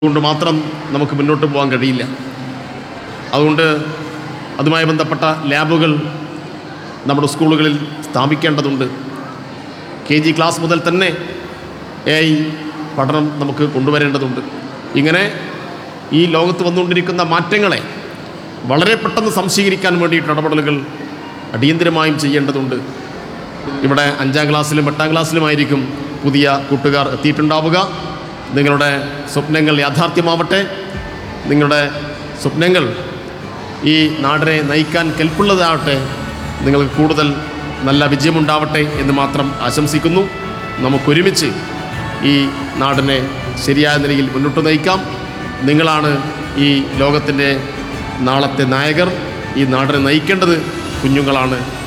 കൊണ്ട് മാത്രം നമുക്ക് മുന്നോട്ട് പോകാൻ കഴിയില്ല അതുകൊണ്ട് അതുമായി ബന്ധപ്പെട്ട ലാബുകൾ നമ്മുടെ സ്കൂളുകളിൽ സ്ഥാപിക്കേണ്ടതുണ്ട് കെ ജി ക്ലാസ് മുതൽ തന്നെ എ ഐ പഠനം നമുക്ക് കൊണ്ടുവരേണ്ടതുണ്ട് ഇങ്ങനെ ഈ ലോകത്ത് വന്നുകൊണ്ടിരിക്കുന്ന മാറ്റങ്ങളെ വളരെ പെട്ടെന്ന് സംശീകരിക്കാൻ വേണ്ടിയിട്ട് ഇടപെടലുകൾ അടിയന്തിരമായും ചെയ്യേണ്ടതുണ്ട് ഇവിടെ അഞ്ചാം ക്ലാസ്സിലും എട്ടാം ക്ലാസ്സിലുമായിരിക്കും പുതിയ കൂട്ടുകാർ എത്തിയിട്ടുണ്ടാവുക നിങ്ങളുടെ സ്വപ്നങ്ങൾ യാഥാർത്ഥ്യമാവട്ടെ നിങ്ങളുടെ സ്വപ്നങ്ങൾ ഈ നാടിനെ നയിക്കാൻ കെൽപ്പുള്ളതാവട്ടെ നിങ്ങൾക്ക് കൂടുതൽ നല്ല വിജയമുണ്ടാവട്ടെ എന്ന് മാത്രം ആശംസിക്കുന്നു നമുക്കൊരുമിച്ച് ഈ നാടിനെ ശരിയായ നിലയിൽ മുന്നോട്ട് നയിക്കാം നിങ്ങളാണ് ഈ ലോകത്തിൻ്റെ നാളത്തെ നായകർ ഈ നാടിനെ നയിക്കേണ്ടത് കുഞ്ഞുങ്ങളാണ്